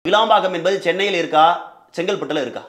கிளாம்பாக்கம் என்பது சென்னையில் இருக்கா செங்கல்பட்டுல இருக்கா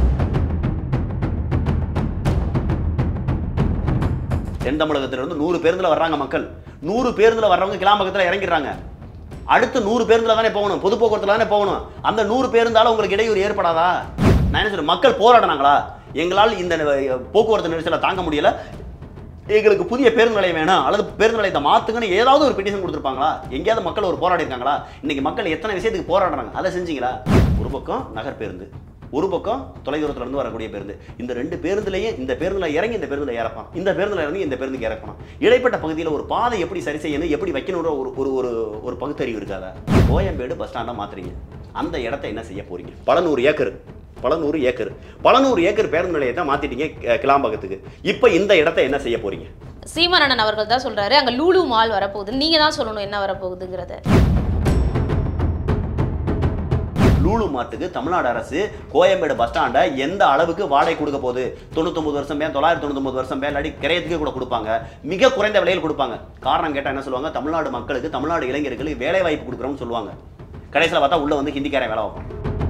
தென் தமிழகத்திலிருந்து நூறு பேருந்துல வர்றாங்க மக்கள் நூறு பேருந்துல வர்றவங்க கிளாம்பாக்கத்துல இறங்கிடுறாங்க அடுத்து நூறு பேருந்துல தானே போகணும் பொது போக்குவரத்துல தானே போகணும் அந்த நூறு பேருந்தால உங்களுக்கு இடையூறு ஏற்படாதா நான் என்ன சொல்றேன் மக்கள் போராடினாங்களா எங்களால் இந்த அஹ், போக்குவரத்து நெரிசலை தாங்க முடியல எங்களுக்கு புதிய பேருந்து நிலையம் வேணும் அல்லது பேருந்து நிலையத்தை மாத்துங்கன்னு ஏதாவது ஒரு பெட்டிஷன் கொடுத்துருப்பாங்களா எங்கேயாவது மக்கள் ஒரு போராடி இருக்காங்களா இன்னைக்கு மக்கள் எத்தனை விஷயத்துக்கு போராடுறாங்க அதை செஞ்சீங்களா ஒரு பக்கம் நகர் பேருந்து ஒரு பக்கம் தொலைதூரத்துல இருந்து வரக்கூடிய பேருந்து இந்த ரெண்டு பேருந்துலையும் இந்த பேருந்துல இறங்கி இந்த பேருந்துல இறக்கணும் இந்த பேருந்துல இறங்கி இந்த பேருந்துக்கு இறக்கணும் இடைப்பட்ட பகுதியில் ஒரு பாதை எப்படி சரி செய்யணும் எப்படி வைக்கணுன்ற ஒரு ஒரு ஒரு ஒரு பகுத்தறிவு இருக்காதா கோயம்பேடு பஸ் ஸ்டாண்டை மாத்துறீங்க அந்த இடத்த என்ன செய்ய போறீங்க பல நூறு ஏக்கர் பல நூறு ஏக்கர் பல நூறு ஏக்கர் பேருந்து நிலையத்தை மாத்திட்டீங்க அஹ், கிளாம்பாக்கத்துக்கு இப்போ இந்த இடத்த என்ன செய்ய போறீங்க சீமானண்ணன் அவர்கள் தான் சொல்றாரு அங்க லூலு மால் வரப்போகுது நீங்க தான் சொல்லணும் என்ன வரப்போகுதுங்கிறத லூலு மார்ட்டுக்கு தமிழ்நாடு அரசு கோயம்பேடு பஸ் ஸ்டாண்டை எந்த அளவுக்கு வாடகை கொடுக்க போகுது தொண்ணூத்தொம்பது வருஷம் பேர் தொள்ளாயிரத்தி தொண்ணூத்தொம்பது வருஷம் பேர் இல்லாட்டி கிரயத்துக்கு கூட கொடுப்பாங்க மிக குறைந்த விலையில் கொடுப்பாங்க காரணம் கேட்டால் என்ன சொல்லுவாங்க தமிழ்நாடு மக்களுக்கு தமிழ்நாடு இளைஞர்களுக்கு வேலை வாய்ப்பு கொடுக்குறோம்னு சொல்லுவாங்க கடைசியில் பார்த்தா உள்ள வந்து ஹிந்திக்காரன் வேலை வைப்பான்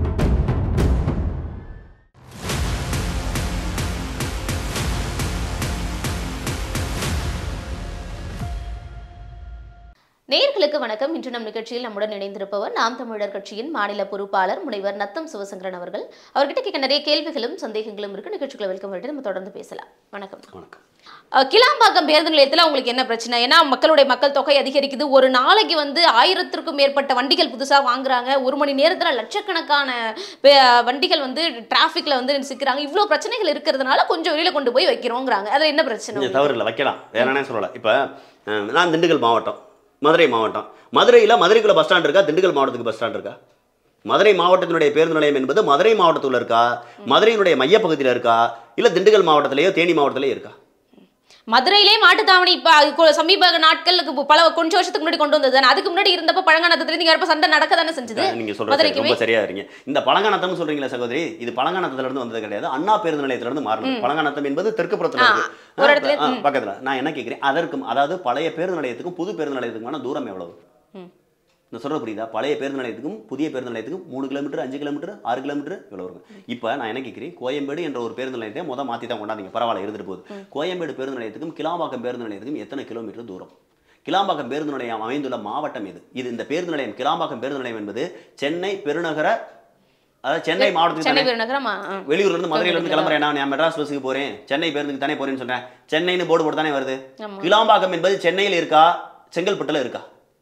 நேயர்களுக்கு வணக்கம் இன்று நம் நிகழ்ச்சியில் நம்முடன் இணைந்திருப்பவர் நாம் தமிழர் கட்சியின் மாநில பொறுப்பாளர் முனைவர் நத்தம் சிவசங்கரன் அவர்கள் அவர்கிட்ட கேட்க நிறைய கேள்விகளும் சந்தேகங்களும் இருக்கு நிகழ்ச்சிகளை வெல்கம் பண்ணிட்டு நம்ம தொடர்ந்து பேசலாம் வணக்கம் வணக்கம் அஹ், கிளாம்பாக்கம் பேருந்து நிலையத்தில் உங்களுக்கு என்ன பிரச்சனை ஏன்னா மக்களுடைய மக்கள் தொகை அதிகரிக்குது ஒரு நாளைக்கு வந்து ஆயிரத்திற்கும் மேற்பட்ட வண்டிகள் புதுசாக வாங்குறாங்க ஒரு மணி நேரத்தில் லட்சக்கணக்கான பே- வண்டிகள் வந்து டிராஃபிக்ல வந்து சிக்கிறாங்க இவ்வளோ பிரச்சனைகள் இருக்கிறதுனால கொஞ்சம் வெளியில கொண்டு போய் வைக்கிறோங்கிறாங்க அதில் என்ன பிரச்சனை கொஞ்சம் தவறு இல்லை வைக்கலாம் வேற என்ன சொல்லலை இப்போ அஹ், நான் திண்டுக்கல் மாவட்டம் மதுரை மாவட்டம் மதுரையில் மதுரைக்குள்ள பஸ் ஸ்டாண்ட் இருக்கா திண்டுக்கல் மாவட்டத்துக்கு பஸ் ஸ்டாண்ட் இருக்கா மதுரை மாவட்டத்தினுடைய பேருந்து நிலையம் என்பது மதுரை மாவட்டத்தில் இருக்கா மதுரையினுடைய மையப்பகுதியில் இருக்கா இல்லை திண்டுக்கல் மாவட்டத்திலேயோ தேனி மாவட்டத்திலேயோ இருக்கா மதுரையிலே மாட்டுத்தாவணி இப்ப அது கொ- சமீப நாட்களுக்கு இப்ப பல கொஞ்சம் வருஷத்துக்கு முன்னாடி கொண்டு வந்தது தானே அதுக்கு முன்னாடி இருந்தப்ப பழங்கானத்துல நீங்க வரப்ப சண்டை நடக்க தானே செஞ்சது நீங்க சொல்றது சரி, மதுரைக்குமே ரொம்ப சரியா இருக்கீங்க இந்த பழங்கானத்தம் சொல்றீங்களா சகோதரி இது பழங்கானத்துல இருந்து வந்தது கிடையாது அண்ணா பேருந்து நிலையத்துல இருந்து மாறணும் பழங்கானத்தம் என்பது தெற்கு புறத்துல ஆ, இருக்கு ஒரு ஆ, இடத்துல, ஆ, ம். பக்கத்துல நான் என்ன கேட்கிறேன் அதற்கும் அதாவது பழைய பேருந்து நிலையத்துக்கும் புது பேருந்து நிலையத்துக்குமான தூரம் எவ்வளவு ம். நான் சொல்றது புரியுதா பழைய பேருந்து நிலையத்துக்கும் புதிய பேருந்து நிலையத்துக்கும் மூணு கிலோமீட்டர் அஞ்சு கிலோமீட்டர் ஆறு கிலோமீட்டர் இவ்வளவு இருக்கும் இப்போ நான் என்ன கேட்கிறேன் கோயம்பேடு என்ற ஒரு பேருந்து நிலையத்தை முத மாத்தி தான் கொண்டாந்தீங்க பரவாயில்ல இருந்துட்டு போகுது கோயம்பேடு பேருந்து நிலையத்துக்கும் கிளாம்பாக்கம் பேருந்து நிலையத்துக்கும் எத்தனை கிலோமீட்டர் தூரம் கிளாம்பாக்கம் பேருந்து நிலையம் அமைந்துள்ள மாவட்டம் இது இது இந்த பேருந்து நிலையம் கிளாம்பாக்கம் பேருந்து நிலையம் என்பது சென்னை பெருநகர அதாவது சென்னை மாவட்டத்துக்கு சென்னை தானே பெருநகரம் ஆ, ஆ. வெளியூர்ல இருந்து மதுரையில இருந்து கிளம்புறேன் நான் மெட்ராஸ் பஸ்ஸுக்கு போறேன் சென்னை பேருந்துக்கு தானே போறேன்னு சொன்னேன் சென்னைன்னு போர்டு போட்டு தானே வருது ஆமா. கிளாம்பாக்கம் என்பது சென்னையில் இருக்கா செங்கல்பட்டுல இருக்கா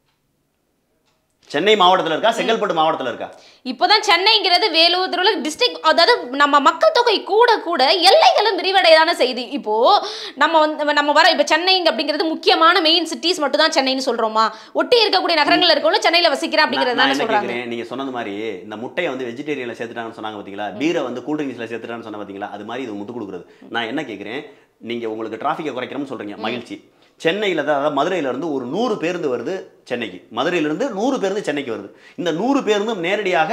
சென்னை மாவட்டத்துல இருக்கா செங்கல்பட்டு மாவட்டத்துல இருக்கா இப்போதான் சென்னைங்கிறது வேலூர் திருவள்ளூர் டிஸ்ட்ரிக்ட் அதாவது நம்ம மக்கள் தொகை கூட கூட எல்லைகளும் விரிவடையதான செய்தி இப்போ நம்ம வந்து நம்ம வர இப்போ சென்னை அப்படிங்கிறது முக்கியமான மெயின் சிட்டிஸ் மட்டும் தான் சென்னைன்னு சொல்றோமா ஒட்டி இருக்கக்கூடிய நகரங்கள் இருக்கவங்களும் சென்னையில வசிக்கிறேன் அப்படிங்கிறது நான் தானே என்ன சொல்றாங்க கேட்கிறேன் நீங்க சொன்னது மாதிரி இந்த முட்டையை வந்து வெஜிடேரியன்ல சேர்த்துட்டாங்கன்னு சொன்னாங்க பாத்தீங்களா பீரை வந்து கூல் ட்ரிங்க்ஸ்ல சேர்த்துட்டான்னு சொன்ன பாத்தீங்களா அது மாதிரி இது முட்டு கொடுக்குறது நான் என்ன கேட்கிறேன் நீங்க உங்களுக்கு டிராஃபிக்கை குறைக்கணும்னு சொல்றீங்க மகிழ்ச்சி சென்னையில் தான் அதாவது மதுரையில இருந்து ஒரு நூறு பேருந்து வருது சென்னைக்கு மதுரையில இருந்து நூறு பேருந்து சென்னைக்கு வருது இந்த நூறு பேருந்தும் நேரடியாக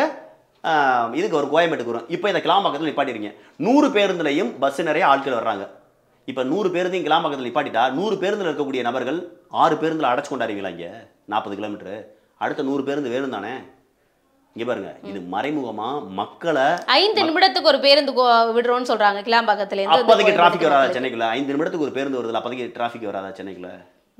ஆஹ், இதுக்கு ஒரு கோயம்பேட்டுக்கு வரும் இப்போ இந்த கிளாம்பாக்கத்தில் நிப்பாட்டிருங்க நூறு பேருந்துலையும் பஸ் நிறைய ஆட்கள் வர்றாங்க இப்போ நூறு பேருந்தையும் கிளாம்பாக்கத்தில் நிப்பாட்டிட்டா நூறு பேருந்தில் இருக்கக்கூடிய நபர்கள் ஆறு பேருந்தில் அடைச்சு கொண்டாடுவீங்களா இங்கே நாற்பது கிலோமீட்டரு அடுத்த நூறு பேருந்து வேணும் தானே இங்கே பாருங்க இது மறைமுகமா மக்களை ஐந்து நிமிடத்துக்கு ஒரு பேருந்து கோ- விடுறோம்னு சொல்றாங்க கிளாம்பாக்கத்துல இருந்து அப்போதைக்கு இந்த டிராஃபிக் வராதா கோயம்பேட்டுக்கு. சென்னைக்குள்ள ஐந்து நிமிடத்துக்கு ஒரு பேருந்து வருதுல அப்போதைக்கு டிராஃபிக் வராதா சென்னைக்குள்ள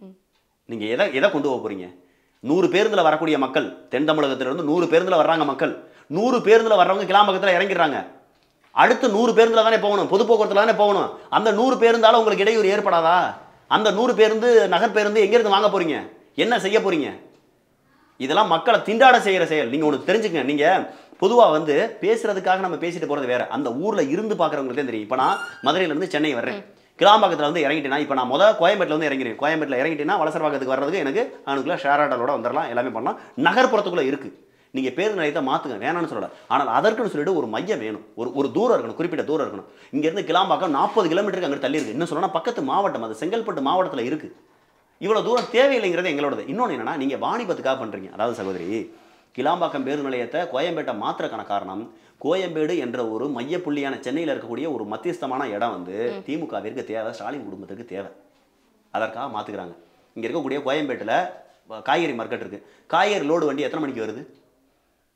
நீங்க எதை எதை கொண்டு போக போறீங்க நூறு பேருந்துல வரக்கூடிய மக்கள் தென் தமிழகத்துல இருந்து நூறு பேருந்துல வர்றாங்க மக்கள் நூறு பேருந்துல வர்றவங்க கிளாம்பக்கத்துல இறங்கிடுறாங்க அடுத்து நூறு பேருந்துல தானே போகணும் பொது போக்குவரத்துல தானே போகணும் அந்த நூறு பேருந்தால உங்களுக்கு இடையூறு ஏற்படாதா அந்த நூறு பேருந்து நகர் பேருந்து எங்க இருந்து வாங்க போறீங்க என்ன செய்ய போறீங்க இதெல்லாம் மக்களை திண்டாட செய்யற செயல் நீங்க ஒன்று தெரிஞ்சுக்கங்க நீங்க பொதுவா வந்து பேசுறதுக்காக நம்ம பேசிட்டு போறது வேற அந்த ஊர்ல இருந்து பாக்குறவங்களுக்கு தான் தெரியும் இப்போ நான் மதுரையில இருந்து சென்னை வர்றேன் கிளாம்பாக்கத்துல வந்து இறங்கிட்டேன்னா இப்போ நான் முத கோயம்பேட்டில் வந்து இறங்கிறேன் கோயம்பேட்டில் இறங்கிட்டேன்னா வலசரவாக்கத்துக்கு வர்றதுக்கு எனக்கு அனுக்குள்ள ஷேர் ஆட்டோட வந்துடலாம் எல்லாமே பண்ணலாம் நகர்ப்புறத்துக்குள்ள இருக்கு நீங்க பேருந்து நிலையத்தை மாத்துங்க வேணாம்னு சொல்லல ஆனால் அதற்குன்னு சொல்லிட்டு ஒரு மையம் வேணும் ஒரு ஒரு தூரம் இருக்கணும் குறிப்பிட்ட தூரம் இருக்கணும் இங்க இருந்து கிளாம்பாக்கம் நாற்பது கிலோமீட்டருக்கு அங்கே தள்ளி இருக்கு இன்னும் சொல்லணும் பக்கத்து மாவட்டம் அது செங்கல்பட்டு மாவட்டத்துல இருக்கு இவ்வளவு தூரம் தேவையில்லைங்கிறது எங்களோடது இன்னொன்று என்னன்னா நீங்க வாணிபத்துக்காக பண்றீங்க அதாவது சகோதரி கிளாம்பாக்கம் பேருந்து நிலையத்தை கோயம்பேட்டை மாத்திரக்கான காரணம் கோயம்பேடு என்ற ஒரு மையப்புள்ளியான சென்னையில் இருக்கக்கூடிய ஒரு மத்தியஸ்தமான இடம் வந்து திமுகவிற்கு தேவை ஸ்டாலின் குடும்பத்துக்கு தேவை அதற்காக மாத்துக்கிறாங்க இங்க இருக்கக்கூடிய கோயம்பேட்டில் காய்கறி மார்க்கெட் இருக்கு காய்கறி லோடு வண்டி எத்தனை மணிக்கு வருது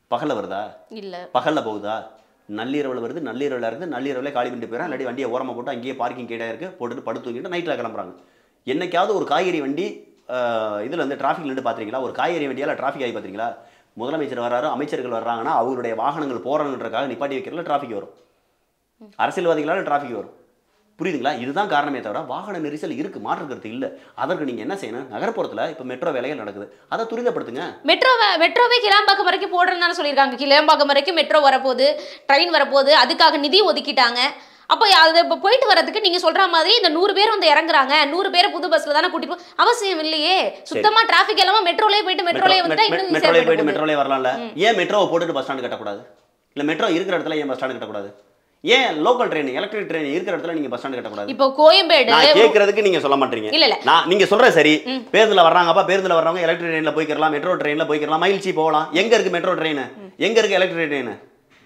பகல்ல வருதா இல்ல பகல்ல போகுதா நள்ளிரவில் வருது நள்ளிரவில் இருந்து நள்ளிரவில் காலி பண்ணிட்டு போயிடறான் இல்லாட்டி வண்டியை ஓரமாக போட்டு அங்கேயே பார்க்கிங் கேட்டாக இருக்கு போட்டுட்டு படுத்து தூங்கிட்டு நைட்டில் கிளம்புறாங்க என்னைக்காவது ஒரு காய்கறி வண்டி இதில் வந்து டிராஃபிக்ல நின்று பார்த்துருக்கீங்களா ஒரு காய்கறி வண்டியால் டிராஃபிக் ஆகி பார்த்துருக்கீங்களா முதலமைச்சர் வர்றாரு அமைச்சர்கள் வர்றாங்கன்னா அவருடைய வாகனங்கள் போறாங்கன்றக்காக நிப்பாட்டி வைக்கிறதுல டிராஃபிக் வரும் அரசியல்வாதிகளால டிராஃபிக் வரும் புரியுதுங்களா இதுதான் காரணமே தவிர வாகன நெரிசல் இருக்கு மாற்றுக்கிறது இல்லை அதற்கு நீங்க என்ன செய்யணும் நகர்ப்புறத்துல இப்போ மெட்ரோ வேலைகள் நடக்குது அதை துரிதப்படுத்துங்க மெட்ரோ மெட்ரோவே கிளாம்பாக்கம் வரைக்கும் போடுறேன்னு சொல்லியிருக்காங்க கிளாம்பாக்கம் வரைக்கும் மெட்ரோ வரப்போகுது ட்ரெயின் வரப்போகுது அதுக்காக நிதி ஒதுக்கிட்டாங்க அப்போ அது இப்போ போயிட்டு வரதுக்கு நீங்க சொல்ற மாதிரி இந்த நூறு பேர் வந்து இறங்குறாங்க நூறு பேரை புது பஸ்ல தானே கூட்டிட்டு போ- அவசியம் இல்லையே சுத்தமா டிராஃபிக் இல்லாம மெட்ரோலயே போயிட்டு மெட்ரோலயே வந்துட்டா இன்னும் மெட்ரோலே ஈஸியா போயிட்டு மெட்ரோலே வரலாம்ல ஏன் மெட்ரோவை போட்டுட்டு பஸ் ஸ்டாண்டு கட்டக்கூடாது இல்ல மெட்ரோ இருக்கிற இடத்துல ஏன் பஸ் ஸ்டாண்டு கட்டக்கூடாது ஏன் லோக்கல் ட்ரெயின் எலக்ட்ரிக் ட்ரெயின் இருக்கிற இடத்துல நீங்க பஸ் ஸ்டாண்டு கட்டக்கூடாது இப்போ கோயம்பேடு நான் கேட்கறதுக்கு நீங்க சொல்ல மாட்டீங்க இல்ல இல்ல நான் நீங்க சொல்ற சரி பேருந்துல வர்றாங்கப்பா பேருந்துல வர்றவங்க எலக்ட்ரிக் ட்ரெயின்ல போய்க்கலாம் மெட்ரோ ட்ரெயின்ல போய்க்கலாம் மகிழ்ச்சி போகலாம் எங்க இருக்கு மெட்ரோ ட்ரெயின் எங்க இருக்கு எலக்ட்ரிக் ட்ரெயின்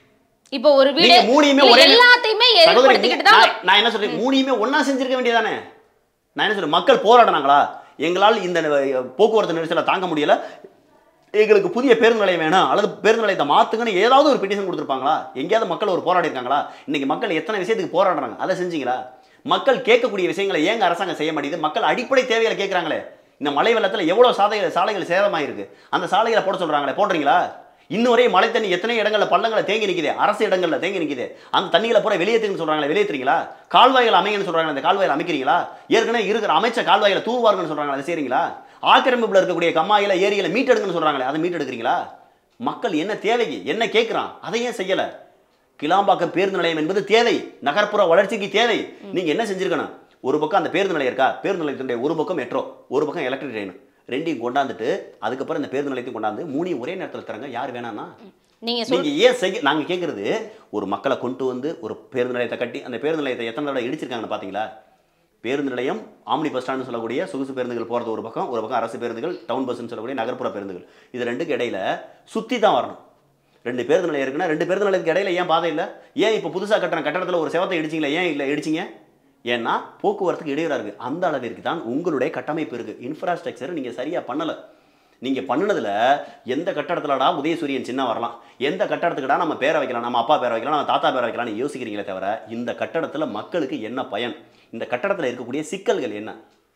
இப்போ ஒரு வீடு நீங்க மூணையுமே இல்ல, ஒரே எல்லாத்தையுமே சகோதரி, ஏற்படுத்திக்கிட்டு தான் நான் நான் என்ன சொல்றேன் மூணையுமே ஒண்ணா செஞ்சிருக்க வேண்டியதானே நான் என்ன சொல்றேன் மக்கள் போராடினாங்களா எங்களால் இந்த அஹ், போக்குவரத்து நெரிசலை தாங்க முடியல எங்களுக்கு புதிய பேருந்து நிலையம் வேணும் அல்லது பேருந்து நிலையத்தை மாத்துங்கன்னு ஏதாவது ஒரு பெட்டிஷன் கொடுத்துருப்பாங்களா எங்கேயாவது மக்கள் ஒரு போராடி இருக்காங்களா இன்னைக்கு மக்கள் எத்தனை விஷயத்துக்கு போராடுறாங்க அதை செஞ்சீங்களா மக்கள் கேட்கக்கூடிய விஷயங்களை ஏங்க அரசாங்கம் செய்ய மாட்டேங்குது மக்கள் அடிப்படை தேவைகளை கேட்குறாங்களே இந்த மழை வெள்ளத்தில் எவ்வளோ சாலைகள் சாலைகள் சேதமாயிருக்கு அந்த சாலைகளை போட சொல்றாங்களே போடுறீங்களா இன்னும் வரையும் மழை தண்ணி எத்தனை இடங்கள்ல பள்ளங்களை தேங்கி நிக்குதே அரசு இடங்கள்ல தேங்கி நிக்குதே அந்த தண்ணிகளை பூரா வெளியேற்றுன்னு சொல்றாங்களே வெளியேற்றுறீங்களா கால்வாய்கள் அமைங்கன்னு சொல்றாங்க அந்த கால்வாயில் அமைக்கிறீங்களா ஏற்கனவே இருக்கிற அமைச்ச கால்வாய்களை தூர்வாருங்கன்னு சொல்றாங்க அதை செய்றீங்களா ஆக்கிரமிப்புல இருக்கக்கூடிய கம்மாயில ஏரியில மீட்டெடுங்கன்னு சொல்றாங்களே அதை மீட்டெடுக்கிறீங்களா மக்கள் என்ன தேவைக்கு என்ன கேட்குறான் அதை ஏன் செய்யல கிளாம்பாக்கம் பேருந்து நிலையம் என்பது தேவை நகர்ப்புற வளர்ச்சிக்கு தேவை நீங்க என்ன செஞ்சிருக்கணும் ஒரு பக்கம் அந்த பேருந்து நிலையம் இருக்கா பேருந்து நிலையத்தினுடைய ஒரு பக்கம் மெட்ரோ ஒரு பக்கம் எலக்ட்ரிக் ட்ரெயின் ரெண்டையும் கொண்டாந்துட்டு அதுக்கப்புறம் இந்த பேருந்து நிலையத்தையும் கொண்டாந்து மூணையும் ஒரே நேரத்தில் தரங்க யார் வேணாம்னா நீங்க சொல் நீங்க ஏன் செய்ய நாங்க கேட்கறது ஒரு மக்களை கொண்டு வந்து ஒரு பேருந்து நிலையத்தை கட்டி அந்த பேருந்து நிலையத்தை எத்தனை தடவை இடிச்சிருக்காங்கன்னு பாத்தீங்களா பேருந்து நிலையம் ஆம்னி பஸ் ஸ்டாண்ட்னு சொல்லக்கூடிய சொகுசு பேருந்துகள் போறது ஒரு பக்கம் ஒரு பக்கம் அரசு பேருந்துகள் டவுன் பஸ்ன்னு சொல்லக்கூடிய நகர்ப்புற பேருந்துகள் இது ரெண்டுக்கு இடையில சுத்தி தான் வரணும் ரெண்டு பேருந்து நிலையம் இருக்குன்னா ரெண்டு பேருந்து நிலையத்துக்கு இடையில ஏன் பாதை இல்லை ஏன் இப்போ புதுசாக கட்டுற கட்டடத்தில் ஒரு செவத்தை இடிச்சிங்களா ஏன் இல்லை இடிச்சிங்க ஏன்னா போக்குவரத்துக்கு இடையூறா இருக்கு அந்த அளவிற்கு தான் உங்களுடைய கட்டமைப்பு இருக்கு இன்ஃப்ராஸ்ட்ரக்சர் நீங்க சரியா பண்ணல நீங்க பண்ணுனதுல எந்த கட்டடத்துலடா உதயசூரியன் சின்ன வரலாம் எந்த கட்டடத்துக்குடா நம்ம பேரை வைக்கலாம் நம்ம அப்பா பேரை வைக்கலாம் நம்ம தாத்தா பேரை வைக்கலாம்னு யோசிக்கிறீங்களே தவிர இந்த கட்டடத்துல மக்களுக்கு என்ன பயன் இந்த கட்டடத்துல இருக்கக்கூடிய சிக்கல்கள் என்ன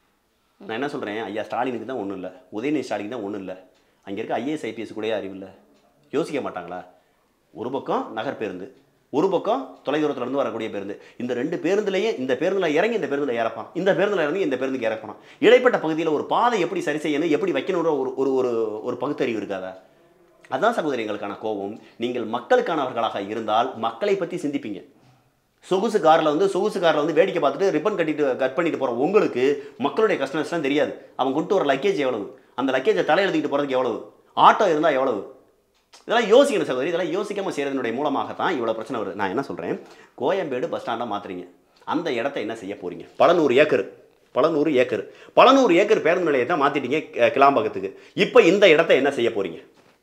நான் என்ன சொல்றேன் ஐயா ஸ்டாலினுக்கு தான் ஒன்றும் இல்லை உதயநிதி ஸ்டாலினுக்கு தான் ஒன்றும் இல்லை அங்கே இருக்க ஐஏஎஸ் ஐபிஎஸ் கூட அறிவு இல்லை யோசிக்க மாட்டாங்களா ஒரு பக்கம் நகர் பேருந்து ஒரு பக்கம் தொலைதூரத்துல இருந்து வரக்கூடிய பேருந்து இந்த ரெண்டு பேருந்துலையும் இந்த பேருந்துல இறங்கி இந்த பேருந்துல இறப்பான் இந்த பேருந்துல இறங்கி இந்த பேருந்துக்கு இறக்கணும் இடைப்பட்ட பகுதியில் ஒரு பாதை எப்படி சரி செய்யணும் எப்படி வைக்கணுன்ற ஒரு ஒரு ஒரு ஒரு பகுத்தறிவு இருக்காதா அதான் சகோதரி எங்களுக்கான கோபம் நீங்கள் மக்களுக்கானவர்களாக இருந்தால் மக்களை பற்றி சிந்திப்பீங்க சொகுசு காரில் வந்து சொகுசு காரில் வந்து வேடிக்கை பார்த்துட்டு ரிப்பன் கட்டிட்டு கட் பண்ணிட்டு போகிற உங்களுக்கு மக்களுடைய கஸ்டமர்ஸ்லாம் தெரியாது அவன் கொண்டு வர லக்கேஜ் எவ்வளவு அந்த லக்கேஜை தலையெழுத்திட்டு போகிறதுக்கு எவ்வளவு ஆட்டோ இருந்தால் எவ்வளவு இதெல்லாம் யோசிக்கணும் சகோதரி இதெல்லாம் யோசிக்காம செய்யறதுனுடைய மூலமாக தான் இவ்வளோ பிரச்சனை வருது நான் என்ன சொல்கிறேன் கோயம்பேடு பஸ் ஸ்டாண்டாக மாத்துறீங்க அந்த இடத்த என்ன செய்ய போறீங்க பல நூறு ஏக்கர் பல நூறு ஏக்கர் பல நூறு ஏக்கர் பேருந்து நிலையத்தை மாற்றிட்டீங்க கிளாம்பாக்கத்துக்கு இப்போ இந்த இடத்த என்ன செய்ய போறீங்க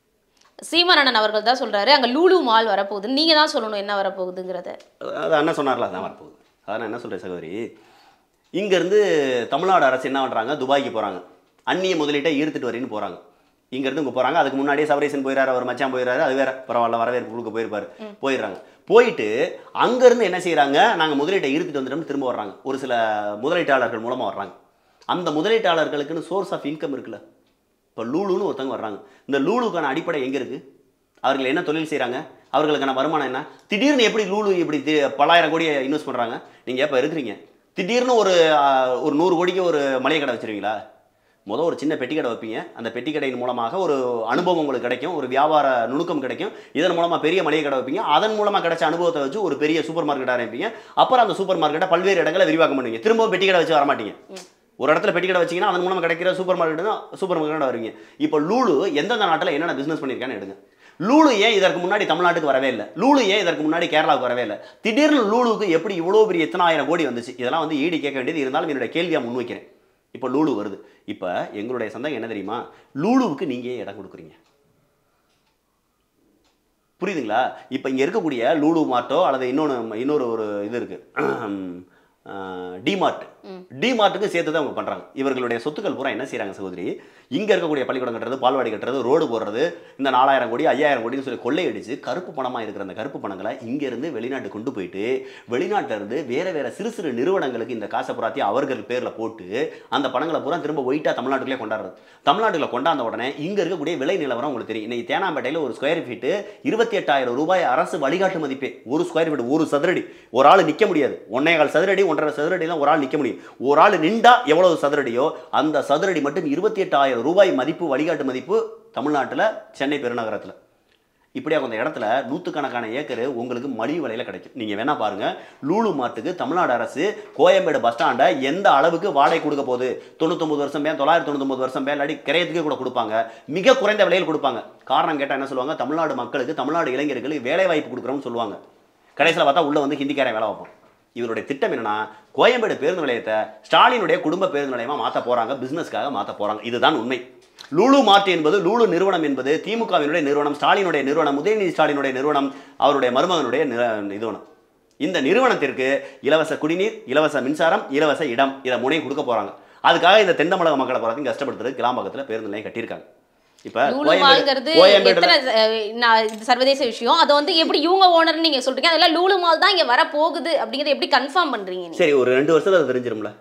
சீமானண்ணன் அவர்கள் தான் சொல்றாரு அங்க லூலு மால் வரப்போகுது நீங்க தான் சொல்லணும் என்ன வரப்போகுதுங்கிறத அது அண்ணன் சொன்னார்ல அதான் வரப்போகுது அதான் நான் என்ன சொல்கிறேன் சகோதரி இங்கேருந்து தமிழ்நாடு அரசு என்ன பண்ணுறாங்க துபாய்க்கு போகிறாங்க அந்நிய முதலீட்டை ஈர்த்துட்டு வரேன்னு போகிறாங்க இங்கேருந்து இங்கே போகிறாங்க அதுக்கு முன்னாடியே சபரேசன் போயிறாரு அவர் மச்சான் போயிறாரு அது வேற பரவாயில்ல வரவேற்பு கொடுக்க போயிருப்பாரு போயிடுறாங்க போயிட்டு அங்கேருந்து என்ன செய்கிறாங்க நாங்கள் முதலீட்டை ஈர்த்துட்டு வந்துட்டோம்னு திரும்ப வர்றாங்க ஒரு சில முதலீட்டாளர்கள் மூலமாக வர்றாங்க அந்த முதலீட்டாளர்களுக்குன்னு சோர்ஸ் ஆஃப் இன்கம் இருக்குல்ல இப்போ லூலுன்னு ஒருத்தவங்க வர்றாங்க இந்த லூலுக்கான அடிப்படை எங்கே இருக்குது அவர்கள் என்ன தொழில் செய்கிறாங்க அவர்களுக்கான வருமானம் என்ன திடீர்னு எப்படி லூலு இப்படி தி- பலாயிரம் கோடியை இன்வெஸ்ட் பண்ணுறாங்க நீங்கள் எப்போ இருக்கிறீங்க திடீர்னு ஒரு ஆ, ஒரு நூறு கோடிக்கு ஒரு மளிகை கடை வச்சிருவீங்களா முதல் ஒரு சின்ன பெட்டி கடை வைப்பீங்க அந்த பெட்டி கடையின் மூலமாக ஒரு அனுபவம் உங்களுக்கு கிடைக்கும் ஒரு வியாபார நுணுக்கம் கிடைக்கும் இதன் மூலமாக பெரிய மளிகை கடை வைப்பீங்க அதன் மூலமாக கிடைச்ச அனுபவத்தை வச்சு ஒரு பெரிய சூப்பர் மார்க்கெட் ஆரம்பிப்பீங்க அப்புறம் அந்த சூப்பர் மார்க்கெட்டை பல்வேறு இடங்களை விரிவாக்கம் பண்ணுவீங்க திரும்பவும் பெட்டி கடை வச்சு வரமாட்டீங்க ஒரு இடத்துல பெட்டி கடை வச்சீங்கன்னா அதன் மூலமாக கிடைக்கிற சூப்பர் மார்க்கெட் தான் சூப்பர் மார்க்கெட் வருவீங்க இப்போ லூலு எந்தெந்த நாட்டில் என்னென்ன பிஸ்னஸ் பண்ணியிருக்கான்னு எடுங்க லூலு ஏன் இதற்கு முன்னாடி தமிழ்நாட்டுக்கு வரவே இல்லை லூலு ஏன் இதற்கு முன்னாடி கேரளாவுக்கு வரவே இல்லை திடீர்னு லூலுக்கு எப்படி இவ்வளோ பெரிய எத்தனை ஆயிரம் கோடி வந்துச்சு இதெல்லாம் வந்து ஈடி கேட்க வேண்டியது இருந்தாலும் என்னுடைய கேள்வியாக முன்வைக்கிறேன் இப்போ லூலு வருது இப்போ எங்களுடைய சந்தேகம் என்ன தெரியுமா லூலுவுக்கு நீங்கள் ஏன் இடம் கொடுக்குறீங்க புரியுதுங்களா இப்போ இங்கே இருக்கக்கூடிய லூலு மார்ட்டோ அல்லது இன்னொன்று இன்னொரு ஒரு இது இருக்குது டிமார்ட் டிமார்ட்டுக்கு சேர்த்து தான் அவங்க பண்றாங்க இவர்களுடைய சொத்துக்கள் பூரா என்ன செய்றாங்க சகோதரி இங்க இருக்கக்கூடிய பள்ளிக்கூடம் கட்டுறது பால்வாடி கட்டுறது ரோடு போடுறது இந்த நாலாயிரம் கோடி ஐயாயிரம் கோடின்னு சொல்லி கொள்ளையடிச்சு கருப்பு பணமா இருக்கிற அந்த கருப்பு பணங்களை இங்க இருந்து வெளிநாட்டு கொண்டு போயிட்டு வெளிநாட்டுல இருந்து வேற வேற சிறு சிறு நிறுவனங்களுக்கு இந்த காசை புறாத்தி அவர்கள் பேர்ல போட்டு அந்த பணங்களை பூரா திரும்ப ஒயிட்டா தமிழ்நாட்டுக்குள்ளே கொண்டாடுறது தமிழ்நாட்டுல கொண்டாந்த உடனே இங்க இருக்கக்கூடிய விலை நிலவரம் உங்களுக்கு தெரியும் இன்னைக்கு தேனாம்பேட்டையில ஒரு ஸ்கொயர் ஃபீட்டு இருபத்தி எட்டாயிரம் ரூபாய் அரசு வழிகாட்டு மதிப்பே ஒரு ஸ்கொயர் ஃபீட் ஒரு சதுரடி ஒரு ஆள் நிக்க முடியாது ஒன்னே கால் சதுரடி ஒன்றரை சதுரடிலாம் ஒரு ஆள் நிக்க முடியும் ஒரு ஆள் நின்றா எவ்வளவு சதுரடியோ அந்த சதுரடி மட்டும் இருபத்தி எட்டாயிரம் ரூபாய் மதிப்பு வழிகாட்டு மதிப்பு தமிழ்நாட்டுல சென்னை பெருநகரத்துல இப்படியா அந்த இடத்துல நூற்றுக்கணக்கான ஏக்கர் உங்களுக்கு மலிவு விலையில கிடைக்கும் நீங்க வேணா பாருங்க லூலு மார்ட்டுக்கு தமிழ்நாடு அரசு கோயம்பேடு பஸ் ஸ்டாண்டை எந்த அளவுக்கு வாடகை கொடுக்க போகுது தொண்ணூத்தொம்பது வருஷம் பேர் தொள்ளாயிரத்தி தொண்ணூத்தொம்பது வருஷம் பேர் இல்லாட்டி கிரயத்துக்கே கூட கொடுப்பாங்க மிக குறைந்த விலையில் கொடுப்பாங்க காரணம் கேட்டா என்ன சொல்லுவாங்க தமிழ்நாடு மக்களுக்கு தமிழ்நாடு இளைஞர்களுக்கு வேலை வாய்ப்பு கொடுக்குறோம்னு சொல்லுவாங்க கடைசியில் பார்த்தா உள்ள வந்து ஹிந்திக்காரன் வேலை வைப்பான் இவருடைய திட்டம் என்னன்னா கோயம்பேடு பேருந்து நிலையத்தை ஸ்டாலினுடைய குடும்ப பேருந்து நிலையமா மாத்த போறாங்க பிசினஸ்க்காக மாத்த போறாங்க இதுதான் உண்மை லூலு மார்ட் என்பது லூலு நிறுவனம் என்பது திமுகவினுடைய நிறுவனம் ஸ்டாலினுடைய நிறுவனம் உதயநிதி ஸ்டாலினுடைய நிறுவனம் அவருடைய மருமகனுடைய நிற- நிறுவனம் இந்த நிறுவனத்திற்கு இலவச குடிநீர் இலவச மின்சாரம் இலவச இடம் இதை முனையை கொடுக்க போறாங்க அதுக்காக இந்த தென் தமிழக மக்களை போறாங்க கஷ்டப்படுத்துறது கிளாம்பக்கத்தில் பேருந்து நிலையம் கட்டியிருக்காங்க இப்ப லூலு மால்ங்கிறது கோயம்பேடு எத்தனை அஹ், நான் இது சர்வதேச விஷயம் அதை வந்து எப்படி இவங்க ஓனர்னு நீங்க சொல்றீங்க அதெல்லாம் லூலு மால் தான் இங்க வர போகுது அப்படிங்கறத எப்படி கன்ஃபார்ம் பண்றீங்க நீங்க சரி ஒரு ரெண்டு வருஷத்துல அது தெரிஞ்சிரும்ல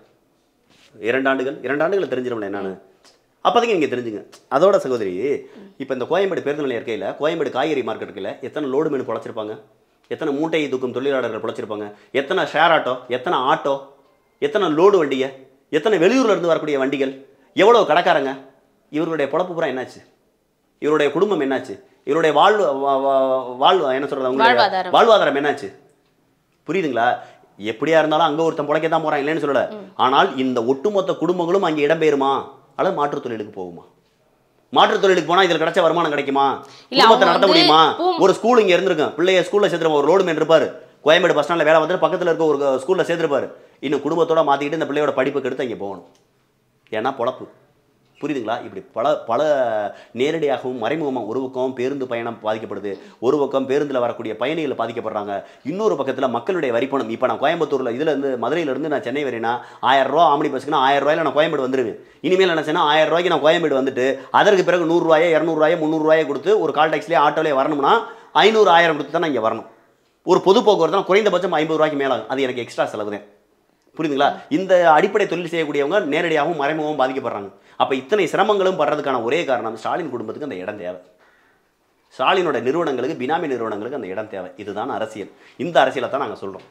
இரண்டு ஆண்டுகள் இரண்டு ஆண்டுகள் தெரிஞ்சிரும்ல என்னன்னு அப்போதைக்கு நீங்கள் தெரிஞ்சுங்க அதோட சகோதரி இப்போ இந்த கோயம்பேடு பேருந்து நிலையம் இருக்கையில் கோயம்பேடு காய்கறி மார்க்கெட் இருக்கையில் எத்தனை லோடு மீன் பொழைச்சிருப்பாங்க எத்தனை மூட்டையை தூக்கும் தொழிலாளர்கள் பொழைச்சிருப்பாங்க எத்தனை ஷேர் ஆட்டோ எத்தனை ஆட்டோ எத்தனை லோடு வண்டிங்க எத்தனை வெளியூர்ல இருந்து வரக்கூடிய வண்டிகள் எவ்வளோ கடைக்காரங்க இவருடைய பொழப்பு பூரா என்னாச்சு இவருடைய குடும்பம் என்னாச்சு இவருடைய வாழ்வு வா- வா- வாழ்வு என்ன சொல்றது அவங்களுடைய வாழ்வாதாரம். வாழ்வாதாரம் என்னாச்சு புரியுதுங்களா எப்படியா இருந்தாலும் அங்க ஒருத்தன் புழைக்க தான் போறான் இல்லைன்னு சொல்லல ஆனால் இந்த ஒட்டுமொத்த குடும்பங்களும் அங்கே இடம்பெயருமா அல்லது மாற்றுத் தொழிலுக்கு போகுமா மாற்றுத் தொழிலுக்கு போனா இதுல கிடைச்ச வருமானம் கிடைக்குமா இல்ல, குடும்பத்தை அவங்க நடத்த வந்து முடியுமா பூ- ஒரு ஸ்கூல் இங்க இருந்திருக்கும் பிள்ளைய ஸ்கூல்ல சேர்த்துருப்பா ஒரு ரோடு மேன் இருப்பாரு கோயம்பேடு பஸ் ஸ்டாண்ட்ல வேலை வந்துட்டு பக்கத்துல இருக்க ஒரு ஸ்கூல்ல சேர்த்துருப்பாரு இன்னும் குடும்பத்தோட மாத்திக்கிட்டு இந்த பிள்ளையோட படிப்புக்கு எடுத்து இங்க போகணும் ஏன்னா பொழப்பு புரியுதுங்களா இப்படி பல பல நேரடியாகவும் மறைமுகமாக ஒரு பக்கம் பேருந்து பயணம் பாதிக்கப்படுது ஒரு பக்கம் பேருந்தில் வரக்கூடிய பயணிகள் பாதிக்கப்படுறாங்க இன்னொரு பக்கத்தில் மக்களுடைய வரிப்பணம் இப்போ நான் கோயம்புத்தூரில் இதுல இருந்து மதுரையில இருந்து நான் சென்னை வரேன்னா ஆயிரம் ரூபா ஆம்பளி பஸ்க்குனா ஆயிரம் ரூபாயில நான் கோயம்பேடு வந்துருவேன் இனிமேல் நினச்சேன்னா ஆயிரம் ரூபாய்க்கு நான் கோயம்பேடு வந்துட்டு அதற்கு பிறகு நூறுரூவாயோ இரநூறுவாயோ முந்நூறுரூவாயோ கொடுத்து ஒரு கால் டாக்ஸிலே ஆட்டோலேயே வரணும்னா ஐநூறு ஆயிரம் கொடுத்து தான் நான் இங்கே வரணும் ஒரு பொது போக்குவரத்து குறைந்தபட்சம் ஐம்பது ரூபாய்க்கு மேலே ஆகும் அது எனக்கு எக்ஸ்ட்ரா செலவு தான் புரியுதுங்களா இந்த அடிப்படை தொழில் செய்யக்கூடியவங்க நேரடியாகவும் மறைமுகமாகவும் பாதிக்கப்படுறாங்க அப்போ இத்தனை சிரமங்களும் படுறதுக்கான ஒரே காரணம் ஸ்டாலின் குடும்பத்துக்கு அந்த இடம் தேவை ஸ்டாலினோட நிறுவனங்களுக்கு பினாமி நிறுவனங்களுக்கு அந்த இடம் தேவை இதுதான் அரசியல் இந்த அரசியலை தான் நாங்கள் சொல்கிறோம்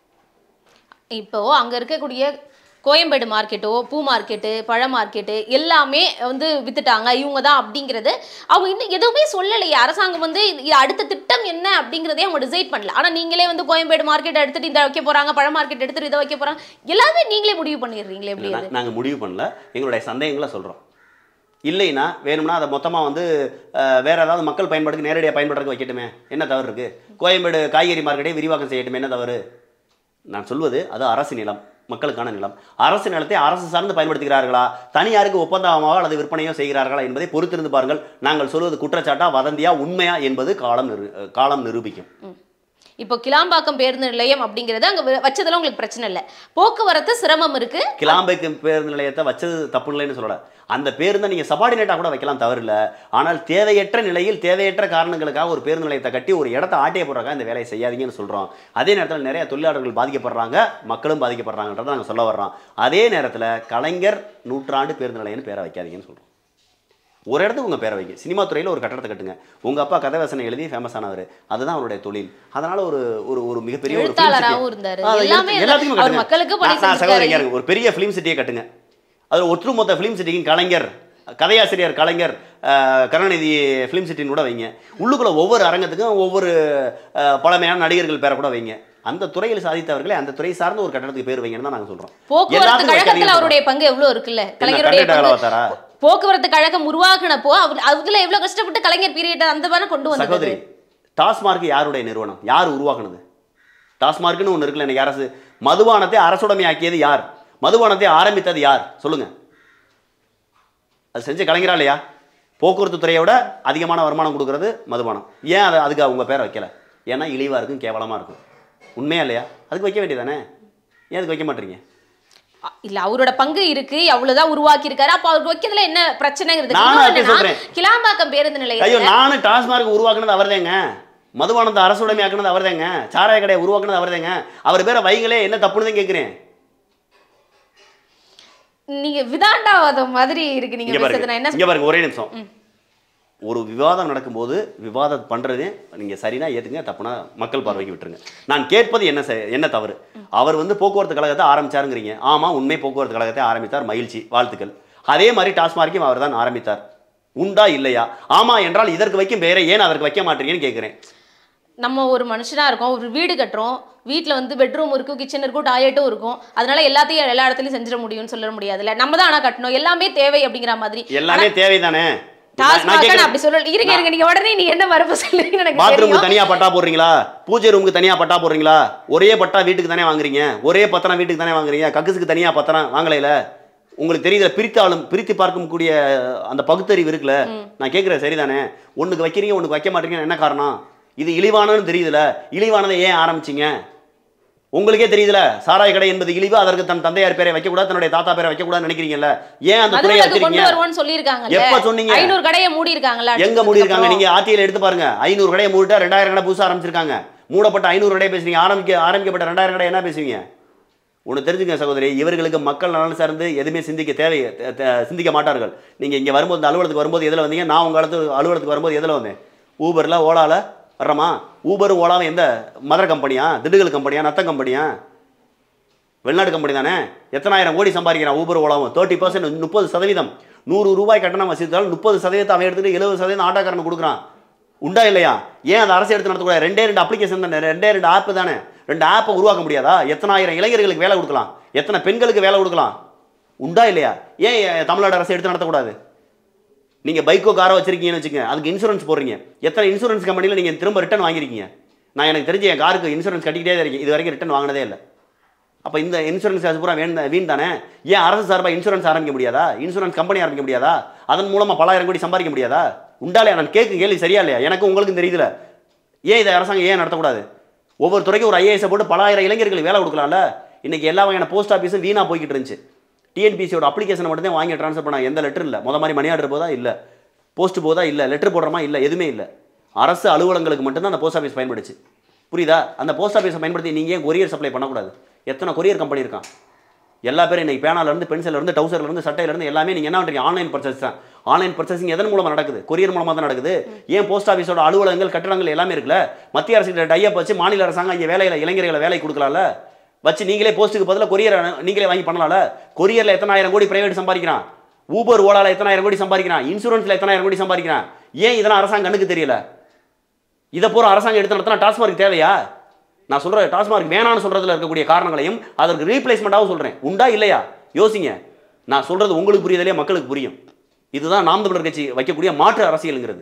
இப்போ அங்க இருக்கக்கூடிய கோயம்பேடு மார்க்கெட்டோ பூ மார்க்கெட்டு பழ மார்க்கெட்டு எல்லாமே வந்து வித்துட்டாங்க இவங்க தான் அப்படிங்கிறது அவங்க இன்னும் எதுவுமே சொல்லலையே அரசாங்கம் வந்து இது இது அடுத்த திட்டம் என்ன அப்படிங்கிறதே அவங்க டிசைட் பண்ணல ஆனா நீங்களே வந்து கோயம்பேடு மார்க்கெட் எடுத்துட்டு இந்த வைக்க போறாங்க பழ மார்க்கெட் எடுத்துட்டு இதை வைக்க போறாங்க எல்லாமே நீங்களே முடிவு பண்ணிடுறீங்களே எப்படி அது நாங்கள் முடிவு பண்ணல எங்களுடைய சந்தேகங்களை சொல்கிறோம் இல்லைன்னா வேணும்னா அதை மொத்தமாக வந்து அஹ், வேற ஏதாவது மக்கள் பயன்பாட்டுக்கு நேரடியாக பயன்படுறதுக்கு வைக்கட்டுமே என்ன தவறு இருக்கு கோயம்பேடு காய்கறி மார்க்கெட்டை விரிவாக்கம் செய்யட்டுமே என்ன தவறு நான் சொல்வது அது அரசு நிலம் மக்களுக்கான நிலம் அரசு நிலத்தை அரசு சார்ந்து பயன்படுத்துகிறார்களா தனியாருக்கு ஒப்பந்தமாக அல்லது விற்பனையோ செய்கிறார்களா என்பதை பொறுத்திருந்து பாருங்கள் நாங்கள் சொல்வது குற்றச்சாட்டா வதந்தியா உண்மையா என்பது காலம் நிரு காலம் நிரூபிக்கும் இப்போ கிளாம்பாக்கம் பேருந்து நிலையம் அப்படிங்கிறது அங்க வ- வச்சதுல உங்களுக்கு பிரச்சனை இல்லை போக்குவரத்து சிரமம் இருக்கு கிளாம்பைக்கு பேருந்து நிலையத்தை வச்சது தப்பு இல்லைன்னு சொல்லல அந்த பேருந்தை நீங்கள் சபார்டினேட்டாக கூட வைக்கலாம் தவறில்ல ஆனால் தேவையற்ற நிலையில் தேவையற்ற காரணங்களுக்காக ஒரு பேருந்து நிலையத்தை கட்டி ஒரு இடத்த ஆட்டிய போடுறாங்க இந்த வேலையை செய்யாதீங்கன்னு சொல்கிறோம் அதே நேரத்தில் நிறைய தொழிலாளர்கள் பாதிக்கப்படுறாங்க மக்களும் பாதிக்கப்படுறாங்கன்றதை நாங்கள் சொல்ல வர்றோம் அதே நேரத்தில் கலைஞர் நூற்றாண்டு பேருந்து நிலையம்னு பேரை வைக்காதீங்கன்னு சொல்கிறோம் ஒரு இடத்துக்கு உங்கள் பேரை வைங்க சினிமா துறையில் ஒரு கட்டடத்தை கட்டுங்க உங்கள் அப்பா கதை வசனம் எழுதி ஃபேமஸ் ஆனவர் அதுதான் அவருடைய தொழில் அதனால ஒரு ஒரு ஒரு மிகப்பெரிய ஒரு film city- எழுத்தாளராகவும் இருந்தாரு ஆ, அதை எல்லாமே எடுத்து- எல்லாத்துக்கும் அவர் கட்டுங்க. மக்களுக்கு பணி நான் நான் சகோதரி செஞ்சிருக்காரு கேளுங்க, ஒரு பெரிய ஃபிலிம் சிட்டியை கட்டுங்க அதில் ஒட்டுமொத்த ஃபிலிம் சிட்டிக்கும் கலைஞர் கதையாசிரியர் கலைஞர் அஹ், கருணாநிதி ஃபிலிம் சிட்டின்னு கூட வைங்க உள்ளுக்குள்ள ஒவ்வொரு அரங்கத்துக்கும் ஒவ்வொரு அஹ், பழமையான நடிகர்கள் பேரை கூட வைங்க அந்த துறையில் சாதித்தவர்களே அந்த துறை சார்ந்த ஒரு கட்டடத்துக்கு பேர் வைங்கன்னு தான் நாங்கள் சொல்கிறோம் போக்குவரத்து கழகத்துல அவருடைய பங்கு எவ்வளவு இருக்குல்ல கலைஞருடைய பங்கு பார்த்தாரா போக்குவரத்து கழகம் உருவாக்குனப்போ அவர் அதுல எவ்வளவு கஷ்டப்பட்டு கலைஞர் பீரியட் அந்த மாதிரி கொண்டு வந்தது சகோதரி டாஸ்மார்க் யாருடைய நிறுவனம் யார் உருவாக்குனது டாஸ்மார்க்னு ஒன்று இருக்குல்ல எனக்கு அரசு மதுபானத்தை அரசுடைமையாக்கியது யார் மதுபானத்தை ஆரம்பித்தது யார் சொல்லுங்க அது செஞ்ச கலைஞரா இல்லையா போக்குவரத்து துறையை விட அதிகமான வருமானம் கொடுக்கறது மதுபானம் ஏன் அதை அதுக்கு அவங்க பேரை வைக்கல ஏன்னா இழிவாக இருக்கும் கேவலமாக இருக்கும் உண்மையா இல்லையா அதுக்கு வைக்க வேண்டியதானே ஏன் அதுக்கு வைக்க மாட்டீங்க அ- இல்ல அவரோட பங்கு இருக்கு அவ்வளவுதான் உருவாக்கி இருக்காரு அப்ப அவர் வைக்கிறதுல என்ன பிரச்சனைங்கிறது நானும் இன்னொன்னு அதே என்னன்னா, சொல்றேன். கிளாம்பாக்கம் பேருந்து ஐயோ நிலையத்துல நானும் டாஸ்மார்க் உருவாக்குனது அவர்தாங்க மதுபானத்தை அரசுடைமையாக்குனது அவர்தாங்க சாராய கடையை உருவாக்குனது அவர்தாங்க அவர் பேரை வைங்களே என்ன தப்புன்னு தான் கேட்குறேன் நீங்க விதாண்டாவாதம் மாதிரி இருக்கு நீங்க இங்க பேசுறது நான் பாருங்க என்ன இங்க பாருங்க ஒரே நிமிஷம் ஒரு விவாதம் நடக்கும்போது விவாதம் பண்றதே நீங்க சரினா ஏத்துங்க தப்புனா மக்கள் பார்வைக்கு விட்டுருங்க நான் கேட்பது என்ன செ- என்ன தவறு அவர் வந்து போக்குவரத்து கழகத்தை ஆரம்பிச்சாருங்கிறீங்க ஆமா உண்மை போக்குவரத்து கழகத்தை ஆரம்பித்தார் மகிழ்ச்சி வாழ்த்துக்கள் அதே மாதிரி டாஸ்மார்க்கையும் அவர் தான் ஆரம்பித்தார் உண்டா இல்லையா ஆமா என்றால் இதற்கு வைக்கும் வேற ஏன் அதற்கு வைக்க மாட்டீங்கன்னு கேட்கிறேன் நம்ம ஒரு மனுஷனா இருக்கோம் ஒரு வீடு கட்டுறோம் வீட்ல வந்து பெட்ரூம் இருக்கும் கிச்சன் இருக்கும் டாய்லெட்டும் இருக்கும் அதனால எல்லாத்தையும் எல்லா இடத்துலயும் செஞ்சிட முடியும்னு சொல்ல முடியாதுல்ல நம்ம தான் ஆனா கட்டணும் எல்லாமே தேவை அப்படிங்கிற மாதிரி எல்லாமே தேவைதானே நான் டாஸ்மாக கேட்கிறேன் அப்படி சொல்ல இருங்க இருங்க நீங்க உடனே நீ என்ன மறுப்பு சொல்லுவீங்கன்னு எனக்கு பாத்ரூமுக்கு தெரியும் தனியா பட்டா போடுறீங்களா பூஜை ரூமுக்கு தனியா பட்டா போடுறீங்களா ஒரே பட்டா வீட்டுக்கு தானே வாங்குறீங்க ஒரே பத்திரம் வீட்டுக்கு தானே வாங்குறீங்க கக்குசுக்கு தனியா பத்திரம் வாங்கலைல உங்களுக்கு தெரியுதுல பிரித்தாலும் பிரித்து பார்க்கும் கூடிய அந்த பகுத்தறிவு இருக்குல்ல நான் கேட்குறேன் சரிதானே ஒண்ணுக்கு வைக்கிறீங்க ஒண்ணுக்கு வைக்க மாட்டீங்கன்னு என்ன காரணம் இது இழிவானன்னு தெரியுதுல இழிவானதை ஏன் ஆரம்பிச்சீங்க உங்களுக்கே தெரியுதுல சாராய கடை என்பது இழிவு அதற்கு தன் தந்தையார் பேரை வைக்கக்கூடாது தன்னுடைய தாத்தா பேரை வைக்கக்கூடாதுன்னு நினைக்கிறீங்கல்ல ஏன் அந்த துறையை மதுவிலக்கு கொண்டு வச்சிருக்கீங்க வருவோம்னு சொல்லியிருக்காங்கல்ல எப்ப சொன்னீங்க ஐநூறு கடையை மூடி இருக்காங்கல்ல எங்க மூடிருக்காங்க நீங்க ஆட்சியில் எடுத்து பாருங்க ஐநூறு கடையை மூடிட்டா ரெண்டாயிரம் கடை புதுசா ஆரம்பிச்சிருக்காங்க மூடப்பட்ட ஐநூறு கடை பேசுறீங்க ஆரம்பிக்க ஆரம்பிக்கப்பட்ட ரெண்டாயிரம் கடை என்ன பேசுவீங்க ஒன்று தெரிஞ்சுங்க சகோதரி இவர்களுக்கு மக்கள் நலன் சார்ந்து எதுவுமே சிந்திக்க தேவை தே- தே- சிந்திக்க மாட்டார்கள் நீங்க இங்க வரும்போது இந்த அலுவலகத்துக்கு வரும்போது எதில் வந்தீங்க நான் உங்க இடத்து அலுவலகத்துக்கு வரும்போது எதில் வந்தேன் ஊபர்ல ஓலால வர்றோமா ஊபரும் ஓலாவும் எந்த மதுரை கம்பெனியா திண்டுக்கல் கம்பெனியா நத்த கம்பெனியா வெளிநாடு கம்பெனி தானே எத்தனாயிரம் கோடி சம்பாதிக்கிறான் ஊபர் ஓலாவும் தேர்ட்டி பர்சன்ட் முப்பது சதவீதம் நூறு ரூபாய் கட்டணம் வசூலித்தாலும் முப்பது சதவீதத்தை அவன் எடுத்துட்டு எழுபது சதவீதம் ஆட்டோக்காரனுக்கு கொடுக்குறான் உண்டா இல்லையா ஏன் அதை அரசு எடுத்து நடத்தக்கூடாது ரெண்டே ரெண்டு அப்ளிகேஷன் தானே ரெண்டே ரெண்டு ஆப் தானே ரெண்டு ஆப்பை உருவாக்க முடியாதா எத்தனாயிரம் இளைஞர்களுக்கு வேலை கொடுக்கலாம் எத்தனை பெண்களுக்கு வேலை கொடுக்கலாம் உண்டா இல்லையா ஏன் எ- தமிழ்நாடு அரசு எடுத்து நடத்தக்கூடாது நீங்க பைக்கோ காரோ வச்சிருக்கீங்கன்னு வச்சுக்கோங்க அதுக்கு இன்சூரன்ஸ் போடுறீங்க எத்தனை இன்சூரன்ஸ் கம்பெனியில் நீங்க திரும்ப ரிட்டர்ன் வாங்கியிருக்கீங்க நான் எனக்கு தெரிஞ்சு என் காருக்கு இன்சூரன்ஸ் கட்டிக்கிட்டே தான் இருக்கேன் இது வரைக்கும் ரிட்டர்ன் வாங்கினதே இல்லை அப்போ இந்த இன்சூரன்ஸ் காசு பூரா வேண் வீண் தானே ஏன் அரசு சார்பாக இன்சூரன்ஸ் ஆரம்பிக்க முடியாதா இன்சூரன்ஸ் கம்பெனி ஆரம்பிக்க முடியாதா அதன் மூலமா பலாயிரம் கோடி சம்பாதிக்க முடியாதா உண்டாலையா நான் கேட்கும் கேள்வி சரியா இல்லையா எனக்கு உங்களுக்கும் தெரியுதுல ஏன் இதை அரசாங்கம் ஏன் நடத்தக்கூடாது ஒவ்வொரு துறைக்கும் ஒரு ஐஏஎஸ் போட்டு பலாயிரம் இளைஞர்களுக்கு வேலை கொடுக்கலாம்ல இன்னைக்கு எல்லா வகையான போஸ்ட் ஆஃபீஸும் வீணா போய்கிட்டு இருந்துச்சு டிஎன்பிசியோட அப்ளிகேஷன் மட்டும் தான் வாங்கி ட்ரான்ஸ்ஃபர் பண்ண எந்த லெட்டர் இல்லை முத மாதிரி மணி ஆர்டர் போதா இல்லை போஸ்ட் போதா இல்லை லெட்டர் போடுறோமா இல்லை எதுவுமே இல்லை அரசு அலுவலகங்களுக்கு மட்டும்தான் அந்த போஸ்ட் ஆஃபீஸ் பயன்படுச்சு புரியுதா அந்த போஸ்ட் ஆஃபீஸை பயன்படுத்தி நீங்கள் ஏன் கொரியர் சப்ளை பண்ணக்கூடாது எத்தனை கொரியர் கம்பெனி இருக்கான் எல்லா பேரும் இன்னைக்கு பேனால இருந்து பென்சில்ல இருந்து டவுசர்ல இருந்து சட்டையில இருந்து எல்லாமே நீங்க என்ன பண்றீங்க ஆன்லைன் பர்ச்சேஸ் தான் ஆன்லைன் பர்ச்சேசிங் எதன் மூலமா நடக்குது கொரியர் மூலமா தான் நடக்குது ஏன் போஸ்ட் ஆஃபீஸோட அலுவலகங்கள் கட்டடங்கள் எல்லாமே இருக்குல்ல மத்திய அரசு கிட்ட டைப் வச்சு மாநில அரசாங்கம் இங்க வேலையில இளைஞர்களை வேலை கொடுக்கலாம்ல வச்சு நீங்களே போஸ்ட்டுக்கு பதிலாக கொரியர் நீங்களே வாங்கி பண்ணலாம்ல கொரியர்ல எத்தனாயிரம் கோடி பிரைவேட் சம்பாதிக்கிறான் ஊபர் ஓலால எத்தனாயிரம் கோடி சம்பாதிக்கிறான் இன்சூரன்ஸ்ல எத்தனாயிரம் கோடி சம்பாதிக்கிறான் ஏன் இதெல்லாம் அரசாங்கம் கண்ணுக்கு தெரியல இதை பூரா அரசாங்கம் எடுத்து நடத்தினா டாஸ்மார்க் தேவையா நான் சொல்றேன் டாஸ்மார்க் வேணான்னு சொல்றதுல இருக்கக்கூடிய காரணங்களையும் அதற்கு ரீப்ளேஸ்மெண்ட்டாகவும் சொல்றேன் உண்டா இல்லையா யோசிங்க நான் சொல்றது உங்களுக்கு புரியுதலையே மக்களுக்கு புரியும் இதுதான் நாம் தமிழர் கட்சி வைக்கக்கூடிய மாற்று அரசியலுங்கிறது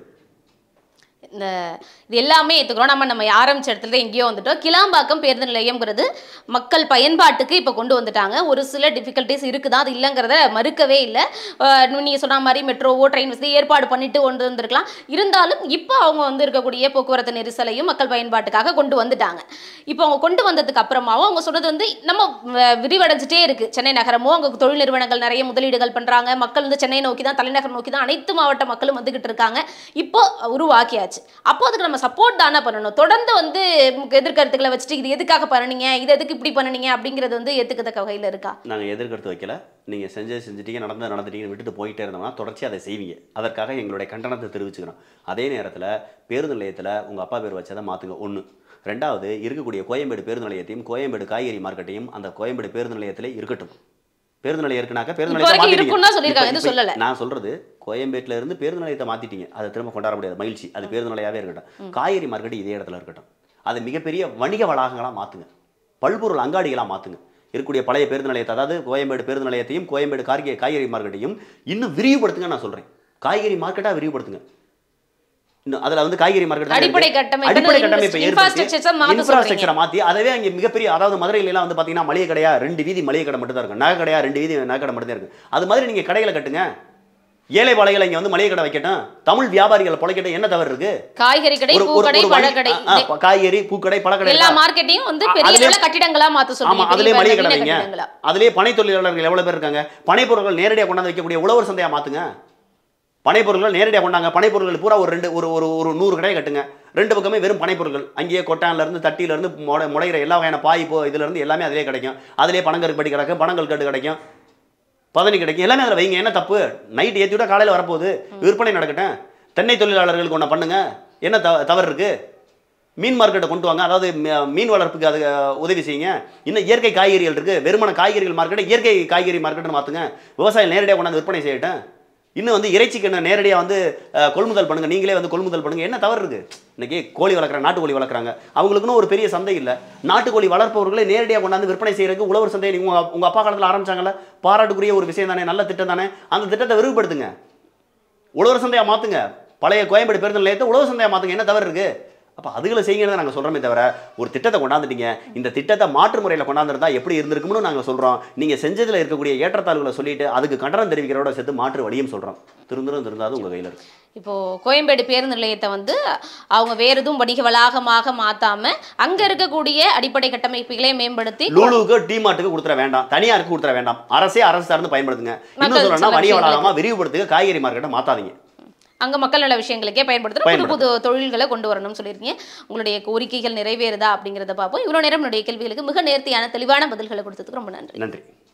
இந்த இது எல்லாமே ஏற்றுக்கிறோம் நம்ம நம்ம ஆரம்பிச்ச இடத்துல தான் எங்கேயோ வந்துட்டோம் கிளாம்பாக்கம் பேருந்து நிலையம்ங்கிறது மக்கள் பயன்பாட்டுக்கு இப்போ கொண்டு வந்துட்டாங்க ஒரு சில டிஃபிகல்ட்டிஸ் இருக்குதா அது இல்லைங்கிறத மறுக்கவே இல்லை நீங்கள் சொன்ன மாதிரி மெட்ரோவோ ட்ரெயின் வசதி ஏற்பாடு பண்ணிட்டு கொண்டு வந்திருக்கலாம் இருந்தாலும் இப்போ அவங்க வந்து இருக்கக்கூடிய போக்குவரத்து நெரிசலையும் மக்கள் பயன்பாட்டுக்காக கொண்டு வந்துட்டாங்க இப்போ அவங்க கொண்டு வந்ததுக்கு அப்புறமாவும் அவங்க சொன்னது வந்து நம்ம அஹ், விரிவடைஞ்சிட்டே இருக்கு சென்னை நகரமும் அங்கே தொழில் நிறுவனங்கள் நிறைய முதலீடுகள் பண்றாங்க மக்கள் வந்து சென்னை நோக்கி தான் தலைநகர் நோக்கி தான் அனைத்து மாவட்ட மக்களும் வந்துகிட்டு இருக்காங்க இப்போ உருவாக்கியாச்சு அப்போ அதுக்கு நம்ம சப்போர்ட் தானே பண்ணணும் தொடர்ந்து வந்து உங்க எதிர்கருத்துக்களை வச்சுட்டு இது எதுக்காக பண்ணனீங்க இது எதுக்கு இப்படி பண்ணனீங்க அப்படிங்கிறது வந்து ஏத்துக்கத்தக்க வகையில் இருக்கா நாங்கள் எதிர்கருத்து வைக்கல நீங்கள் செஞ்சது செஞ்சுட்டீங்க நடந்தது நடந்துட்டீங்கன்னு விட்டுட்டு போயிட்டே இருந்தோம்னா தொடர்ச்சி அதை செய்வீங்க அதற்காக எங்களுடைய கண்டனத்தை தெரிவிச்சுக்கிறோம் அதே நேரத்தில் பேருந்து நிலையத்தில் உங்கள் அப்பா பேர் வச்சதை மாற்றுங்க ஒன்று ரெண்டாவது இருக்கக்கூடிய கோயம்பேடு பேருந்து நிலையத்தையும் கோயம்பேடு காய்கறி மார்க்கெட்டையும் அந்த கோயம்பேடு பேருந்து நிலையத்திலே இருக்கட்டும் பேருந்து நிலையம் இருக்குனாக்கா பேருந்து இப்போ நிலையத்தை வரைக்கும் மாத்திட்டீங்க. இருக்குன்னு தான் சொல்லியிருக்காங்க, இப்ப- எதுவும் இப்ப சொல்லல. நான் சொல்றது கோயம்பேட்டில் இருந்து பேருந்து நிலையத்தை மாத்திட்டீங்க அதை திரும்ப கொண்டாட முடியாது மகிழ்ச்சி அது பேருந்து நிலையாவே இருக்கட்டும் காய்கறி மார்க்கெட் இதே இடத்துல இருக்கட்டும் அது மிகப்பெரிய வணிக வளாகங்களா மாத்துங்க பல்பொருள் அங்காடிகளா மாத்துங்க இருக்கக்கூடிய பழைய பேருந்து நிலையத்தை அதாவது கோயம்பேடு பேருந்து நிலையத்தையும் கோயம்பேடு காய்கறி காய்கறி மார்க்கெட்டையும் இன்னும் விரிவுபடுத்துங்க நான் சொல்றேன் காய்கறி மார்க்கெட்டா விரிவுபடுத்துங்க இன்னும் அதுல வந்து காய்கறி மார்க்கெட் அடிப்படை கட்டமைப்பு, அடிப்படை infra- கட்டமைப்பை infrastructures அ மாத்த இன்ஃப்ராஸ்ட்ரக்சரை மாத்தி அதவே அங்க மிகப்பெரிய அதாவது மதுரையில எல்லாம் வந்து பாத்தீங்கன்னா மளிகை கடையா ரெண்டு வீதி மளிகை கடை மட்டும் தான் இருக்கும் நகை கடையா ரெண்டு வீதி நகை கடை மட்டும் தான் இருக்கு அது மாதிரி நீங்க கடைகளை கட்டுங்க ஏழை பாளைகளை இங்க வந்து மளிகை கடை வைக்கட்டும் தமிழ் வியாபாரிகளை பொழைக்கட்டும் என்ன தவறு இருக்கு காய்கறி கடை ஒரு- ஒரு- பூக்கடை ஒரு வணி- பழக்கடை ஆ, ஆ, காய்கறி பூக்கடை பழக்கடை எல்லா எல்லாம். மார்க்கெட்டையும் வந்து அ- பெரிய அதுலயே- அளவுல கட்டிடங்களா மாத்த ஆமா சொல்றீங்க அதுலயே பெரிய மளிகை கடை நவீன வைங்க கட்டிடங்களா அதுலயே பனை தொழிலாளர்கள் எவ்வளவு பேர் இருக்காங்க பனை பொருட்கள் நேரடியாக கொண்டாந்து வைக்கக்கூடிய உழவர் சந்தையா மாத்துங்க பனை பொருட்கள் நேரடியாக கொண்டாங்க பனை பொருட்கள் பூரா ஒரு ரெண்டு ஒரு ஒரு ஒரு நூறு கடையை கட்டுங்க ரெண்டு பக்கமே வெறும் பனை பொருட்கள் அங்கேயே கொட்டான்ல இருந்து தட்டில இருந்து முட முடைகிற எல்லா வகையான பாய் போ இதுல இருந்து எல்லாமே அதிலே கிடைக்கும் அதிலே பனங்கருப்படி கிடைக்கும் பனங்கள் கட்டு கிடைக்கும் பதனி கிடைக்கும் எல்லாமே அதில் வைங்க என்ன தப்பு நைட் ஏற்றி விட்டா காலையில் வரப்போகுது விற்பனை நடக்கட்டும் தென்னை தொழிலாளர்களுக்கு ஒன்று பண்ணுங்க என்ன த தவறு இருக்கு மீன் மார்க்கெட்டை கொண்டு வாங்க அதாவது மீ- மீன் வளர்ப்புக்கு அது அஹ், உதவி செய்யுங்க இன்னும் இயற்கை காய்கறிகள் இருக்கு வெறுமன காய்கறிகள் மார்க்கெட்டை இயற்கை காய்கறி மார்க்கெட்னு மாற்றுங்க விவசாயம் நேரடியாக கொண்டாந்து விற்பனை செய்யட்டும் இன்னும் வந்து இறைச்சிக்கு என்ன நேரடியாக வந்து அஹ், கொள்முதல் பண்ணுங்க நீங்களே வந்து கொள்முதல் பண்ணுங்க என்ன தவறு இருக்கு இன்னைக்கு கோழி வளர்க்குறாங்க நாட்டுக்கோழி வளர்க்குறாங்க அவங்களுக்குன்னு ஒரு பெரிய சந்தை இல்லை நாட்டுக்கோழி வளர்ப்பவர்களை நேரடியாக கொண்டாந்து விற்பனை செய்யறதுக்கு உழவர் சந்தையை நீங்க உங்க உங்க அப்பா காலத்தில் ஆரம்பிச்சாங்கல்ல பாராட்டுக்குரிய ஒரு விஷயம் தானே நல்ல திட்டம் தானே அந்த திட்டத்தை விரிவுபடுத்துங்க உழவர் சந்தையா மாத்துங்க பழைய கோயம்பேடு பேருந்து நிலையத்தை உழவர் சந்தையா மாத்துங்க என்ன தவறு இருக்கு அப்போ அதுகளை செய்யுங்கிறத நாங்கள் சொல்கிறோமே தவிர ஒரு திட்டத்தை கொண்டாந்துட்டீங்க இந்த திட்டத்தை மாற்று முறையில் கொண்டாந்துருந்தா எப்படி இருந்திருக்கும்னு நாங்கள் சொல்கிறோம் நீங்கள் செஞ்சதில் இருக்கக்கூடிய ஏற்றத்தாழ்வுகளை சொல்லிட்டு அதுக்கு கண்டனம் தெரிவிக்கிறோட சேர்த்து மாற்று வழியும் சொல்கிறோம் திருந்தரும் திருந்தாது உங்கள் கையில் இருக்கு இப்போ கோயம்பேடு பேருந்து நிலையத்தை வந்து அவங்க வேற எதுவும் வணிக வளாகமாக மாத்தாம அங்க இருக்கக்கூடிய அடிப்படை கட்டமைப்புகளை மேம்படுத்தி லூலுக்கு டிமார்ட்டுக்கு கொடுத்துற வேண்டாம் தனியாருக்கு கொடுத்துற வேண்டாம் அரசே அரசு சார்ந்து பயன்படுத்துங்க இன்னும் மக்கள் சொல்லணும்னா சில வணிக விஷயங்களுக்கு. வளாகமாக விரிவுபடுத்துக காய்கறி மார்க்கெட்டை மாற்றாதீங்க அங்க மக்கள் நல விஷயங்களுக்கே பயன்படுத்துற புது பயன்படுத்து. புது தொழில்களை கொண்டு வரணும்னு சொல்லியிருக்கீங்க உங்களுடைய கோரிக்கைகள் நிறைவேறுதா அப்படிங்கிறத பார்ப்போம் இவ்வளவு நேரம் என்னுடைய கேள்விகளுக்கு மிக நேர்த்தியான தெளிவான பதில்களை கொடுத்ததுக்கு ரொம்ப நன்றி நன்றி